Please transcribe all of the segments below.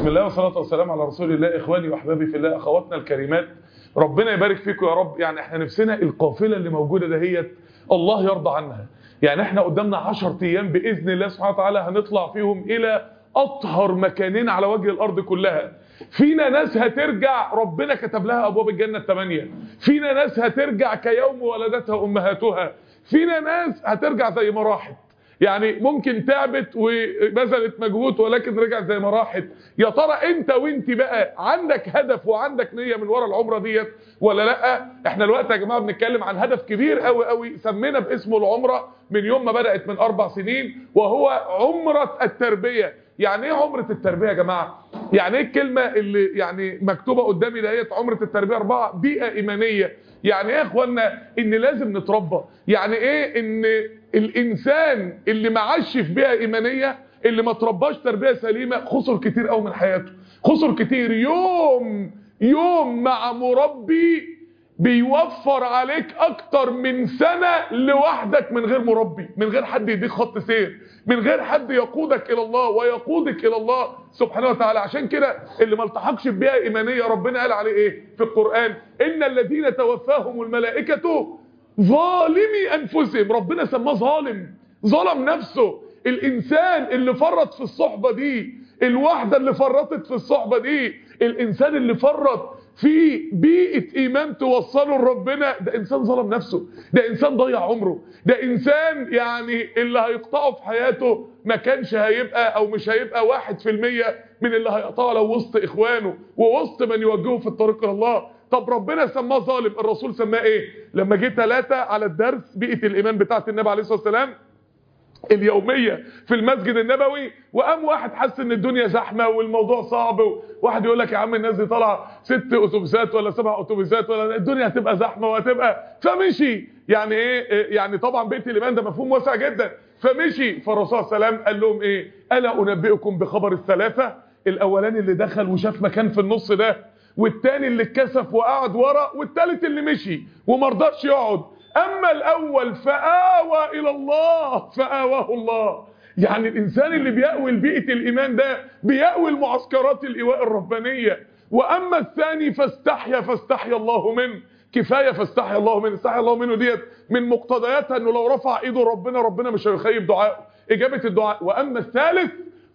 بسم الله والصلاة والسلام على رسول الله إخواني وأحبابي في الله أخواتنا الكريمات ربنا يبارك فيكم يا رب يعني احنا نفسنا القافلة اللي موجودة دهيت الله يرضى عنها يعني احنا قدامنا 10 أيام بإذن الله سبحانه وتعالى هنطلع فيهم إلى أطهر مكانين على وجه الأرض كلها فينا ناس هترجع ربنا كتب لها أبواب الجنة الثمانية فينا ناس هترجع كيوم ولدتها أمهاتها فينا ناس هترجع زي ما راحت يعني ممكن تعبت وبذلت مجهود ولكن رجعت زي ما راحت يا ترى انت وانت بقى عندك هدف وعندك نيه من ورا العمره ديت ولا لا احنا الوقت يا جماعه بنتكلم عن هدف كبير قوي قوي سمينا باسمه العمره من يوم ما بدات من اربع سنين وهو عمره التربيه يعني ايه عمره التربيه يا جماعه يعني ايه الكلمه اللي يعني مكتوبه قدامي ديت عمره التربيه اربعه بيئه ايمانيه يعني ايه يا اخوانا ان لازم نتربى يعني ايه ان الانسان اللي ما عاش في بيئه ايمانيه اللي ما ترباش تربيه سليمه خسر كتير قوي من حياته خسر كتير يوم يوم مع مربي بيوفر عليك اكتر من سنة لوحدك من غير مربي من غير حد يديك خط سير من غير حد يقودك الى الله ويقودك الى الله سبحانه وتعالى عشان كده اللي ما التحقش ببيئة ايمانية ربنا قال عليه ايه في القرآن ان الذين توفاهم الملائكة ظالمي انفسهم ربنا سماه ظالم ظلم نفسه الانسان اللي فرط في الصحبة دي الواحدة اللي فرطت في الصحبة دي الانسان اللي فرط في بيئة ايمان توصله لربنا ده انسان ظلم نفسه ده انسان ضيع عمره ده انسان يعني اللي هيقطعه في حياته ما كانش هيبقى او مش هيبقى واحد في المية من اللي هيقطعه لو وسط اخوانه ووسط من يوجهه في الطريق الى الله طب ربنا سماه ظالم الرسول سماه ايه لما جه ثلاثة على الدرس بيئة الايمان بتاعت النبي عليه الصلاة والسلام اليومية في المسجد النبوي وقام واحد حس ان الدنيا زحمة والموضوع صعب واحد يقول لك يا عم الناس دي طالعه ست اتوبيسات ولا سبع اتوبيسات ولا الدنيا هتبقى زحمة وهتبقى فمشي يعني ايه يعني طبعا بيت الايمان ده مفهوم واسع جدا فمشي فالرسول صلى الله عليه وسلم قال لهم ايه الا انبئكم بخبر الثلاثة الاولاني اللي دخل وشاف مكان في النص ده والتاني اللي اتكسف وقعد ورا والتالت اللي مشي ومرضاش يقعد اما الاول فآوى الى الله فآواه الله يعني الانسان اللي بيأوي بيئة الايمان ده بيأوي المعسكرات الايواء الربانية واما الثاني فاستحيا فاستحيا الله منه كفاية فاستحيا الله منه استحيا الله منه ديت من مقتضياتها انه لو رفع ايده ربنا ربنا مش هيخيب دعائه اجابة الدعاء واما الثالث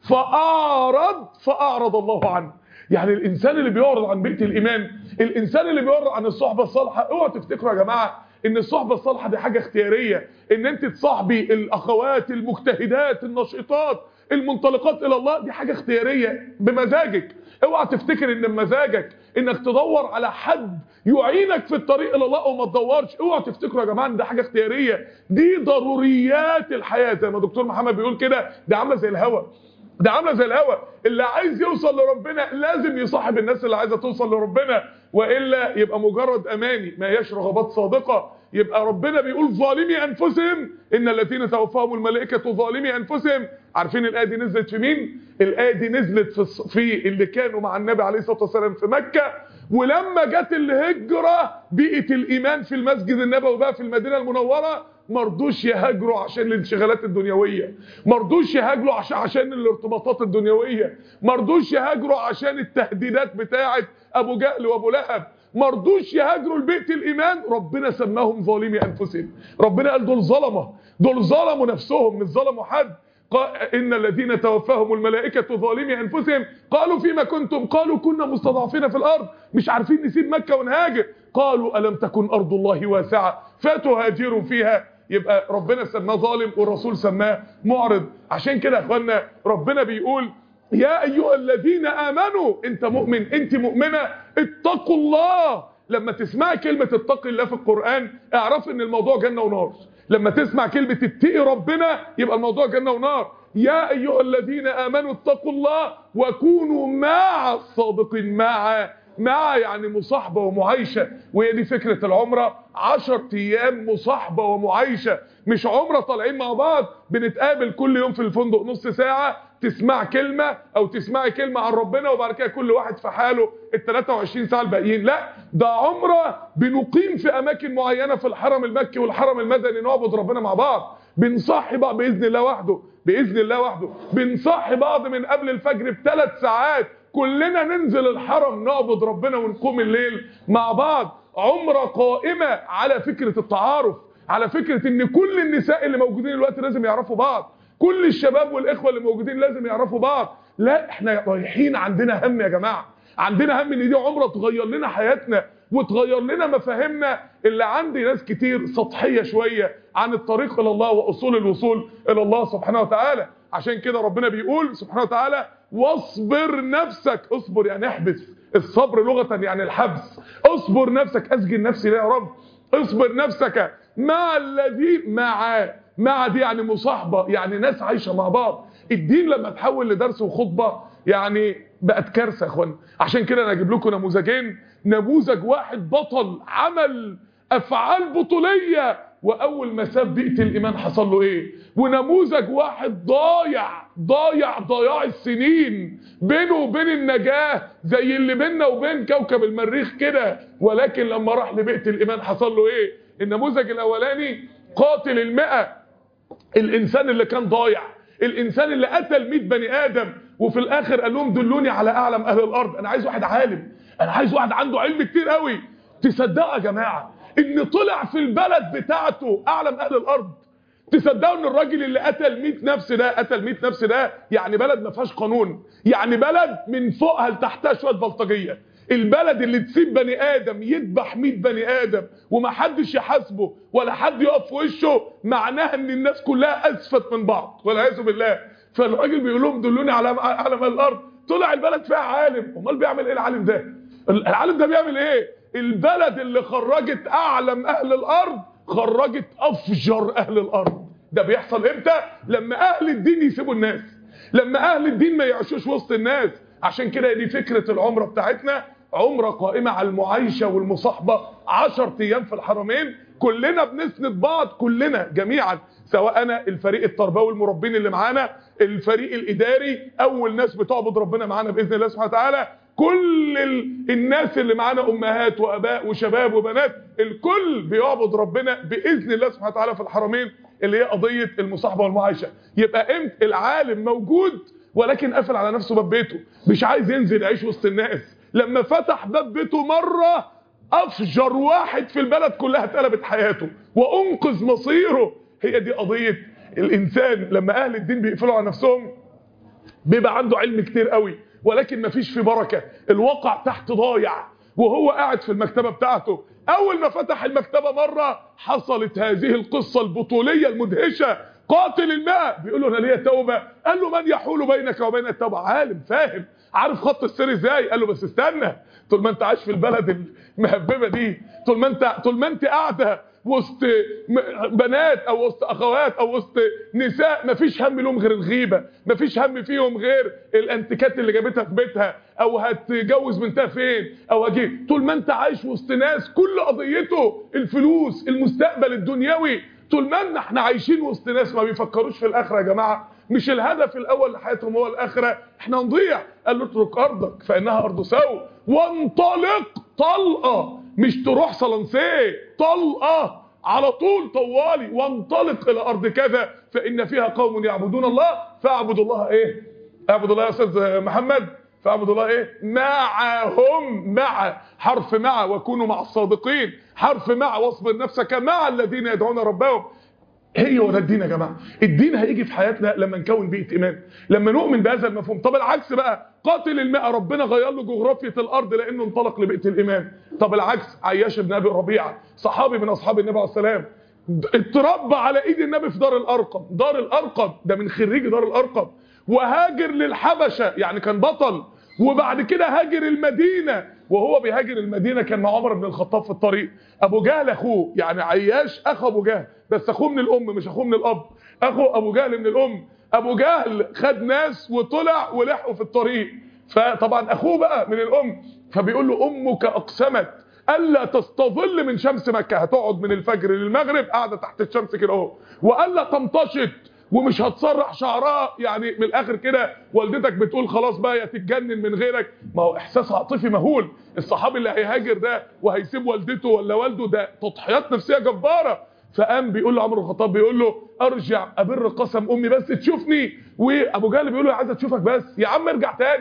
فاعرض فاعرض الله عنه يعني الانسان اللي بيعرض عن بيئة الايمان الانسان اللي بيعرض عن الصحبة الصالحة اوعوا تفتكروا يا جماعة ان الصحبة الصالحة دي حاجة اختيارية ان انت تصاحبي الاخوات المجتهدات النشيطات المنطلقات الى الله دي حاجة اختيارية بمزاجك اوعى تفتكر ان بمزاجك انك تدور على حد يعينك في الطريق الى الله وما تدورش اوعى تفتكروا يا جماعه ان ده حاجه اختياريه دي ضروريات الحياه زي ما دكتور محمد بيقول كده ده عامله زي الهواء ده عامله زي الهواء اللي عايز يوصل لربنا لازم يصاحب الناس اللي عايزه توصل لربنا والا يبقى مجرد اماني ما هياش رغبات صادقه يبقى ربنا بيقول ظالمي انفسهم ان الذين توفاهم الملائكه ظالمي انفسهم عارفين الايه دي نزلت في مين الايه دي نزلت في في اللي كانوا مع النبي عليه الصلاه والسلام في مكه ولما جت الهجره بيئه الايمان في المسجد النبوي بقى في المدينه المنوره مرضوش يهاجروا عشان الانشغالات الدنيويه مرضوش يهاجروا عشان عشان الارتباطات الدنيويه مرضوش يهاجروا عشان التهديدات بتاعه ابو جهل وابو لهب مرضوش يهاجروا لبيئه الايمان ربنا سماهم ظالمي انفسهم ربنا قال دول ظلمه دول ظلموا نفسهم مش ظلموا حد إن الذين توفاهم الملائكة ظالمي أنفسهم قالوا فيما كنتم قالوا كنا مستضعفين في الأرض مش عارفين نسيب مكة ونهاجر قالوا ألم تكن أرض الله واسعة فتهاجروا فيها يبقى ربنا سماه ظالم والرسول سماه معرض عشان كده يا اخوانا ربنا بيقول يا أيها الذين آمنوا أنت مؤمن أنت مؤمنة اتقوا الله لما تسمع كلمة اتقي الله في القرآن اعرف ان الموضوع جنة ونار لما تسمع كلمة اتقي ربنا يبقى الموضوع جنة ونار يا أيها الذين آمنوا اتقوا الله وكونوا مع الصادقين مع مع يعني مصاحبة ومعايشة وهي دي فكرة العمرة عشر ايام مصاحبة ومعايشة مش عمرة طالعين مع بعض بنتقابل كل يوم في الفندق نص ساعة تسمع كلمة او تسمعي كلمة عن ربنا وبعد كده كل واحد في حاله ال 23 ساعة الباقيين لا ده عمرة بنقيم في اماكن معينة في الحرم المكي والحرم المدني نعبد ربنا مع بعض بنصحي بعض باذن الله وحده باذن الله وحده بنصحي بعض من قبل الفجر بثلاث ساعات كلنا ننزل الحرم نعبد ربنا ونقوم الليل مع بعض عمره قائمه على فكره التعارف على فكره ان كل النساء اللي موجودين دلوقتي لازم يعرفوا بعض كل الشباب والاخوه اللي موجودين لازم يعرفوا بعض لا احنا رايحين عندنا هم يا جماعه عندنا هم ان دي عمره تغير لنا حياتنا وتغير لنا مفاهيمنا اللي عندي ناس كتير سطحيه شويه عن الطريق الى الله واصول الوصول الى الله سبحانه وتعالى عشان كده ربنا بيقول سبحانه وتعالى واصبر نفسك اصبر يعني احبس الصبر لغه يعني الحبس اصبر نفسك اسجن نفسي ليه يا رب اصبر نفسك مع الذي مع مع دي يعني مصاحبه يعني ناس عايشه مع بعض الدين لما تحول لدرس وخطبه يعني بقت كارثه يا اخوان عشان كده انا اجيب لكم نموذجين نموذج واحد بطل عمل افعال بطوليه واول ما ساب بيئه الايمان حصل له ايه ونموذج واحد ضايع ضايع ضياع السنين بينه وبين النجاه زي اللي بيننا وبين كوكب المريخ كده ولكن لما راح لبيئه الايمان حصل له ايه النموذج الاولاني قاتل المئة الانسان اللي كان ضايع الانسان اللي قتل 100 بني ادم وفي الاخر قال لهم دلوني على اعلم اهل الارض انا عايز واحد عالم انا عايز واحد عنده علم كتير قوي تصدقوا يا جماعه ان طلع في البلد بتاعته اعلم اهل الارض تصدقوا ان الراجل اللي قتل 100 نفس ده قتل 100 نفس ده يعني بلد ما فيهاش قانون يعني بلد من فوقها لتحتها شويه بلطجيه البلد اللي تسيب بني ادم يذبح 100 بني ادم ومحدش يحاسبه ولا حد يقف في وشه معناها ان الناس كلها اسفت من بعض والعياذ بالله فالراجل بيقول لهم دلوني على علم الارض طلع البلد فيها عالم امال بيعمل ايه العالم ده العالم ده بيعمل ايه البلد اللي خرجت اعلم اهل الارض خرجت افجر اهل الارض ده بيحصل امتى لما اهل الدين يسيبوا الناس لما اهل الدين ما يعيشوش وسط الناس عشان كده دي فكره العمره بتاعتنا عمره قائمه على المعايشه والمصاحبه 10 ايام في الحرمين كلنا بنسند بعض كلنا جميعا سواء انا الفريق التربوي المربين اللي معانا الفريق الاداري اول ناس بتعبد ربنا معانا باذن الله سبحانه وتعالى كل ال... الناس اللي معانا امهات واباء وشباب وبنات الكل بيعبد ربنا باذن الله سبحانه وتعالى في الحرمين اللي هي قضيه المصاحبه والمعايشه يبقى امتى العالم موجود ولكن قافل على نفسه باب بيته مش عايز ينزل يعيش وسط الناس لما فتح باب بيته مره افجر واحد في البلد كلها اتقلبت حياته وانقذ مصيره هي دي قضيه الانسان لما اهل الدين بيقفلوا على نفسهم بيبقى عنده علم كتير قوي ولكن مفيش في بركه الواقع تحت ضايع وهو قاعد في المكتبه بتاعته اول ما فتح المكتبه مره حصلت هذه القصه البطوليه المدهشه قاتل الماء بيقول له انا ليا توبه قال له من يحول بينك وبين التوبه عالم فاهم عارف خط السير ازاي قال له بس استنى طول ما انت عايش في البلد المهببه دي طول ما انت طول ما انت قاعده وسط بنات او وسط اخوات او وسط نساء مفيش هم لهم غير الغيبه مفيش هم فيهم غير الانتكات اللي جابتها في بيتها او هتجوز بنتها فين او هجيب طول ما انت عايش وسط ناس كل قضيته الفلوس المستقبل الدنيوي طول ما احنا عايشين وسط ناس ما بيفكروش في الاخره يا جماعه مش الهدف الاول لحياتهم هو الاخره احنا نضيع قال له اترك ارضك فانها ارض سوء وانطلق طلقه مش تروح صلنسيه طلقه على طول طوالي وانطلق الى ارض كذا فان فيها قوم يعبدون الله فاعبدوا الله ايه اعبدوا الله يا استاذ محمد فاعبدوا الله ايه معهم مع حرف مع وكونوا مع الصادقين حرف مع واصبر نفسك مع الذين يدعون ربهم هي وده الدين يا جماعه الدين هيجي في حياتنا لما نكون بيئه ايمان لما نؤمن بهذا المفهوم طب العكس بقى قاتل الماء ربنا غير له جغرافيه الارض لانه انطلق لبيئه الايمان طب العكس عياش بن ابي ربيعه صحابي من اصحاب النبي عليه السلام اتربى على ايد النبي في دار الارقم دار الارقم ده من خريج دار الارقم وهاجر للحبشه يعني كان بطل وبعد كده هاجر المدينه وهو بيهاجر المدينه كان مع عمر بن الخطاب في الطريق ابو جهل اخوه يعني عياش اخو ابو جهل بس اخوه من الام مش اخوه من الاب اخو ابو جهل من الام ابو جهل خد ناس وطلع ولحقوا في الطريق فطبعا اخوه بقى من الام فبيقول له امك اقسمت الا تستظل من شمس مكه هتقعد من الفجر للمغرب قاعده تحت الشمس كده اهو والا تمتشط ومش هتسرح شعرها يعني من الاخر كده والدتك بتقول خلاص بقى يا تتجنن من غيرك ما هو احساس عاطفي مهول الصحابي اللي هيهاجر ده وهيسيب والدته ولا والده ده تضحيات نفسيه جباره فقام بيقول له عمرو الخطاب بيقول له ارجع ابر قسم امي بس تشوفني وابو جهل بيقول له عايزه تشوفك بس يا عم ارجع تاني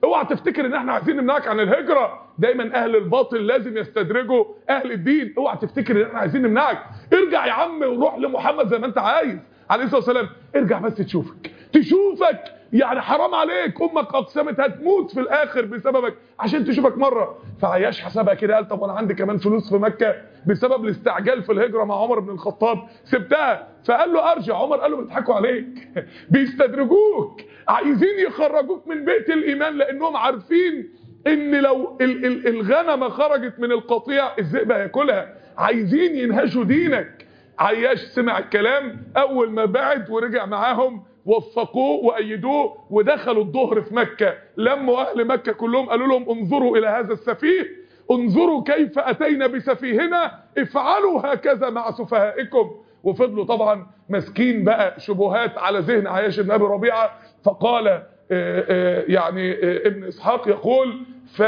اوعى تفتكر ان احنا عايزين نمنعك عن الهجره دايما اهل الباطل لازم يستدرجوا اهل الدين اوعى تفتكر ان احنا عايزين نمنعك ارجع يا عم وروح لمحمد زي ما انت عايز عليه الصلاه والسلام ارجع بس تشوفك تشوفك يعني حرام عليك امك اقسمت هتموت في الاخر بسببك عشان تشوفك مره فعياش حسبها كده قال طب وانا عندي كمان فلوس في مكه بسبب الاستعجال في الهجره مع عمر بن الخطاب سبتها فقال له ارجع عمر قال له بيضحكوا عليك بيستدرجوك عايزين يخرجوك من بيت الايمان لانهم عارفين ان لو ال- ال- الغنمه خرجت من القطيع الذئب هياكلها عايزين ينهشوا دينك عياش سمع الكلام اول ما بعد ورجع معاهم وفقوه وايدوه ودخلوا الظهر في مكه لموا اهل مكه كلهم قالوا لهم انظروا الى هذا السفيه انظروا كيف اتينا بسفيهنا افعلوا هكذا مع سفهائكم وفضلوا طبعا ماسكين بقى شبهات على ذهن عياش بن ابي ربيعه فقال آه، آه، يعني آه، ابن اسحاق يقول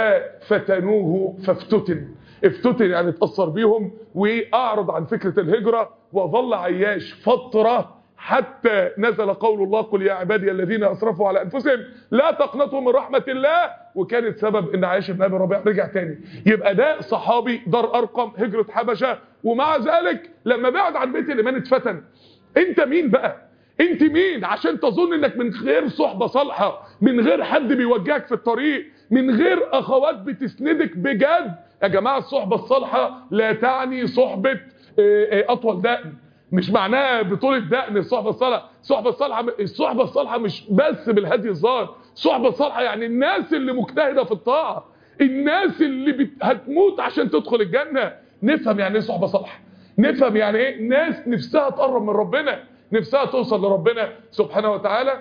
ففتنوه فافتتن افتتن يعني اتأثر بيهم واعرض عن فكرة الهجرة وظل عياش فترة حتى نزل قول الله قل يا عبادي الذين اسرفوا على انفسهم لا تقنطوا من رحمة الله وكانت سبب ان عياش بن ابي ربيعه رجع تاني يبقى ده صحابي دار ارقم هجرة حبشة ومع ذلك لما بعد عن بيت الايمان اتفتن انت مين بقى انت مين عشان تظن انك من غير صحبة صالحة من غير حد بيوجهك في الطريق من غير اخوات بتسندك بجد يا جماعة الصحبة الصالحة لا تعني صحبة اه، اه، اطول دقن مش معناها بطولة دقن الصحبة الصالحة الصحبة الصالحة الصحبة الصالحة مش بس بالهدي الظاهر الصحبة الصالحة يعني الناس اللي مجتهدة في الطاعة الناس اللي بت... هتموت عشان تدخل الجنة نفهم يعني ايه صحبة صالحة نفهم يعني ايه ناس نفسها تقرب من ربنا نفسها توصل لربنا سبحانه وتعالى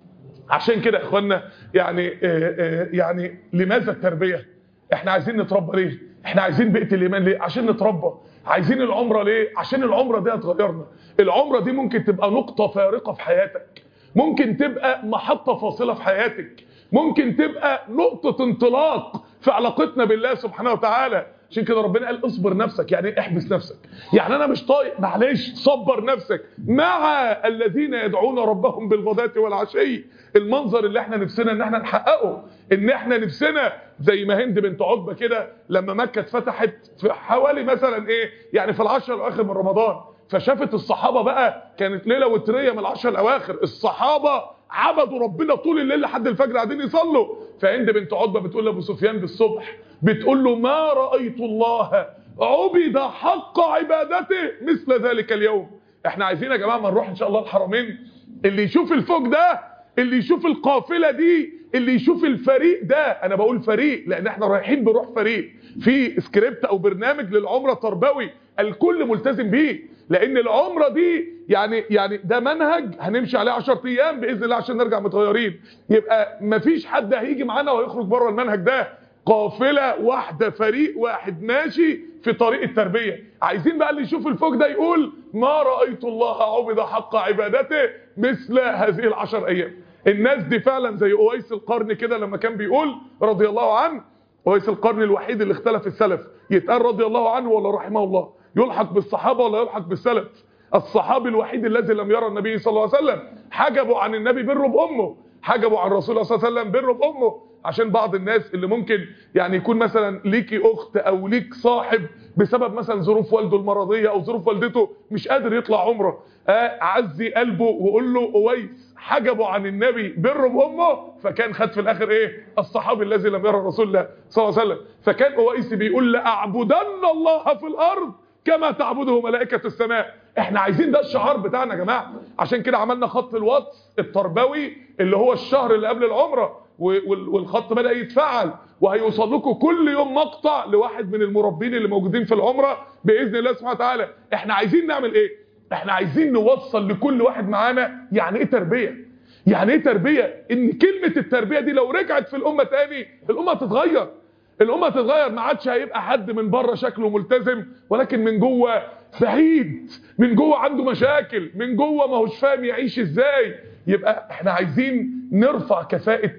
عشان كده يا اخوانا يعني آه، آه، يعني لماذا التربيه احنا عايزين نتربى ليه احنا عايزين بيئه الايمان ليه عشان نتربى عايزين العمره ليه عشان العمره دي هتغيرنا العمره دي ممكن تبقى نقطه فارقه في حياتك ممكن تبقى محطه فاصله في حياتك ممكن تبقى نقطه انطلاق في علاقتنا بالله سبحانه وتعالى عشان كده ربنا قال اصبر نفسك يعني ايه احبس نفسك يعني انا مش طايق معلش صبر نفسك مع الذين يدعون ربهم بالغداة والعشي المنظر اللي احنا نفسنا ان احنا نحققه ان احنا نفسنا زي ما هند بنت عتبة كده لما مكة اتفتحت في حوالي مثلا ايه يعني في العشر الاواخر من رمضان فشافت الصحابة بقى كانت ليلة وترية من العشر الاواخر الصحابة عبدوا ربنا طول الليل لحد الفجر قاعدين يصلوا فهند بنت عتبة بتقول لابو سفيان بالصبح بتقول له ما رأيت الله عبد حق عبادته مثل ذلك اليوم احنا عايزين يا جماعة ما نروح ان شاء الله الحرمين اللي يشوف الفوق ده اللي يشوف القافلة دي اللي يشوف الفريق ده انا بقول فريق لان احنا رايحين بروح فريق في سكريبت او برنامج للعمرة تربوي الكل ملتزم بيه لان العمرة دي يعني يعني ده منهج هنمشي عليه 10 ايام باذن الله عشان نرجع متغيرين يبقى مفيش حد هيجي معانا وهيخرج بره المنهج ده قافله واحده فريق واحد ماشي في طريق التربيه عايزين بقى اللي يشوف الفوق ده يقول ما رايت الله عبد حق عبادته مثل هذه العشر ايام الناس دي فعلا زي اويس القرن كده لما كان بيقول رضي الله عنه اويس القرن الوحيد اللي اختلف السلف يتقال رضي الله عنه ولا رحمه الله يلحق بالصحابه ولا يلحق بالسلف الصحابي الوحيد الذي لم يرى النبي صلى الله عليه وسلم حجبوا عن النبي بره بامه حجبوا عن رسول الله صلى الله عليه وسلم بره بامه عشان بعض الناس اللي ممكن يعني يكون مثلا ليكي اخت او ليك صاحب بسبب مثلا ظروف والده المرضيه او ظروف والدته مش قادر يطلع عمره آه عزي قلبه وقول له اويس حجبوا عن النبي بره بامه فكان خد في الاخر ايه الصحابي الذي لم يرى رسول الله صلى الله عليه وسلم فكان اويس بيقول لاعبدن الله في الارض كما تعبده ملائكة السماء احنا عايزين ده الشعار بتاعنا يا جماعة عشان كده عملنا خط الواتس التربوي اللي هو الشهر اللي قبل العمرة وال- والخط بدأ يتفعل وهيوصل لكم كل يوم مقطع لواحد من المربين اللي موجودين في العمرة بإذن الله سبحانه وتعالى احنا عايزين نعمل ايه احنا عايزين نوصل لكل واحد معانا يعني ايه تربية يعني ايه تربية ان كلمة التربية دي لو رجعت في الامة تاني الامة تتغير الامه تتغير ما عادش هيبقى حد من بره شكله ملتزم ولكن من جوه بعيد من جوه عنده مشاكل من جوه ما هوش فاهم يعيش ازاي يبقى احنا عايزين نرفع كفاءه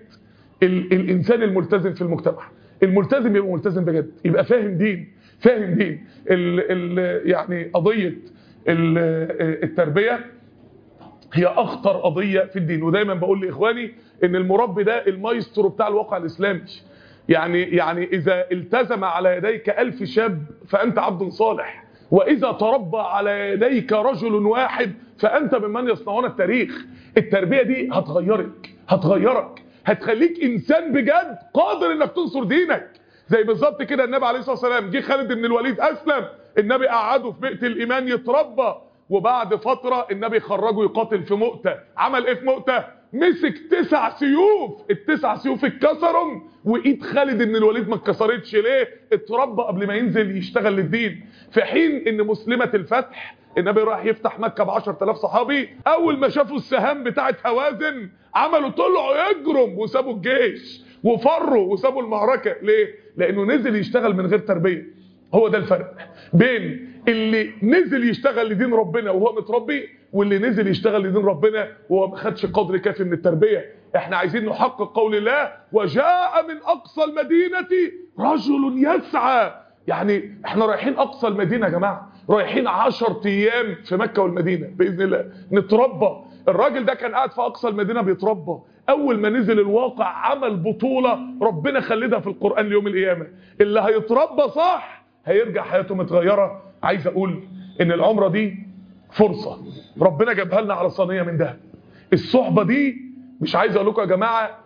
ال الانسان الملتزم في المجتمع الملتزم يبقى ملتزم بجد يبقى فاهم دين فاهم دين ال ال يعني قضيه ال التربيه هي اخطر قضيه في الدين ودايما بقول لاخواني ان المربي ده المايسترو بتاع الواقع الاسلامي يعني يعني اذا التزم على يديك ألف شاب فانت عبد صالح واذا تربى على يديك رجل واحد فانت ممن يصنعون التاريخ التربيه دي هتغيرك هتغيرك هتخليك انسان بجد قادر انك تنصر دينك زي بالظبط كده النبي عليه الصلاه والسلام جه خالد بن الوليد اسلم النبي قعده في بيئه الايمان يتربى وبعد فتره النبي خرجه يقاتل في مؤته عمل ايه في مؤته مسك تسع سيوف التسع سيوف اتكسروا وايد خالد بن الوليد ما اتكسرتش ليه اتربى قبل ما ينزل يشتغل للدين في حين ان مسلمه الفتح النبي راح يفتح مكه ب 10000 صحابي اول ما شافوا السهام بتاعه هوازن عملوا طلعوا يجروا وسابوا الجيش وفروا وسابوا المعركه ليه لانه نزل يشتغل من غير تربيه هو ده الفرق بين اللي نزل يشتغل لدين ربنا وهو متربي واللي نزل يشتغل لدين ربنا وهو ما خدش قدر كافي من التربيه احنا عايزين نحقق قول الله وجاء من اقصى المدينه رجل يسعى يعني احنا رايحين اقصى المدينه يا جماعه رايحين 10 ايام في مكه والمدينه باذن الله نتربى الراجل ده كان قاعد في اقصى المدينه بيتربى اول ما نزل الواقع عمل بطوله ربنا خلدها في القران ليوم القيامه اللي هيتربى صح هيرجع حياته متغيره عايز اقول ان العمره دي فرصه ربنا جابها لنا على صينيه من ذهب الصحبه دي مش عايز اقول لكم يا جماعه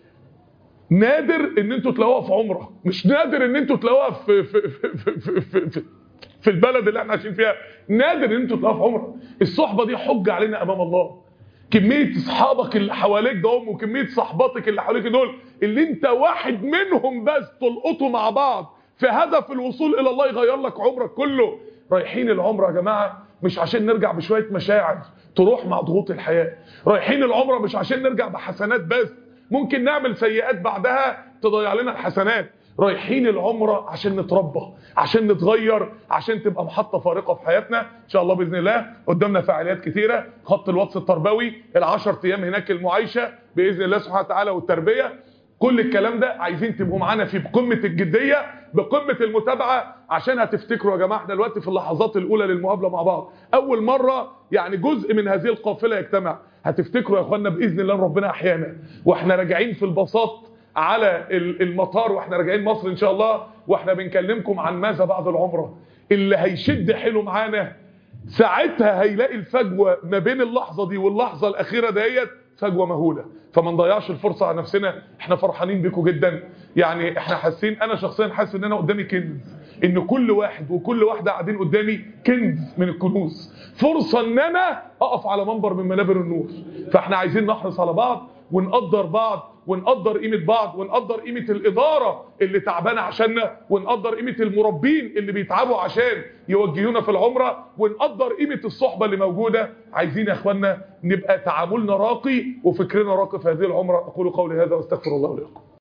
نادر ان انتوا تلاقوها في عمره مش نادر ان انتوا تلاقوها في في في في, في, في, في في البلد اللي احنا عايشين فيها نادر ان انتوا تلاقوها في عمره الصحبه دي حجه علينا امام الله كميه اصحابك اللي حواليك دول وكميه صحباتك اللي حواليك دول اللي انت واحد منهم بس تلقطوا مع بعض في هدف الوصول الى الله يغير لك عمرك كله رايحين العمره يا جماعه مش عشان نرجع بشويه مشاعر تروح مع ضغوط الحياه رايحين العمره مش عشان نرجع بحسنات بس ممكن نعمل سيئات بعدها تضيع لنا الحسنات رايحين العمرة عشان نتربى عشان نتغير عشان تبقى محطة فارقة في حياتنا ان شاء الله بإذن الله قدامنا فعاليات كتيرة خط الواتس التربوي العشر ايام هناك المعايشة بإذن الله سبحانه وتعالى والتربية كل الكلام ده عايزين تبقوا معانا فيه بقمة الجدية بقمة المتابعة عشان هتفتكروا يا جماعة احنا دلوقتي في اللحظات الأولى للمقابلة مع بعض أول مرة يعني جزء من هذه القافلة يجتمع هتفتكروا يا اخوانا بإذن الله ربنا أحيانا واحنا راجعين في البساط على المطار واحنا راجعين مصر ان شاء الله واحنا بنكلمكم عن ماذا بعد العمره اللي هيشد حيله معانا ساعتها هيلاقي الفجوه ما بين اللحظه دي واللحظه الاخيره ديت فجوه مهوله فما نضيعش الفرصه على نفسنا احنا فرحانين بيكم جدا يعني احنا حاسين انا شخصيا حاسس ان انا قدامي كنز ان كل واحد وكل واحده قاعدين قدامي كنز من الكنوز فرصه ان انا اقف على منبر من منابر النور فاحنا عايزين نحرص على بعض ونقدر بعض ونقدر قيمة بعض ونقدر قيمة الإدارة اللي تعبانة عشاننا ونقدر قيمة المربين اللي بيتعبوا عشان يوجهونا في العمرة ونقدر قيمة الصحبة اللي موجودة عايزين يا اخوانا نبقى تعاملنا راقي وفكرنا راقي في هذه العمرة أقول قولي هذا واستغفر الله لكم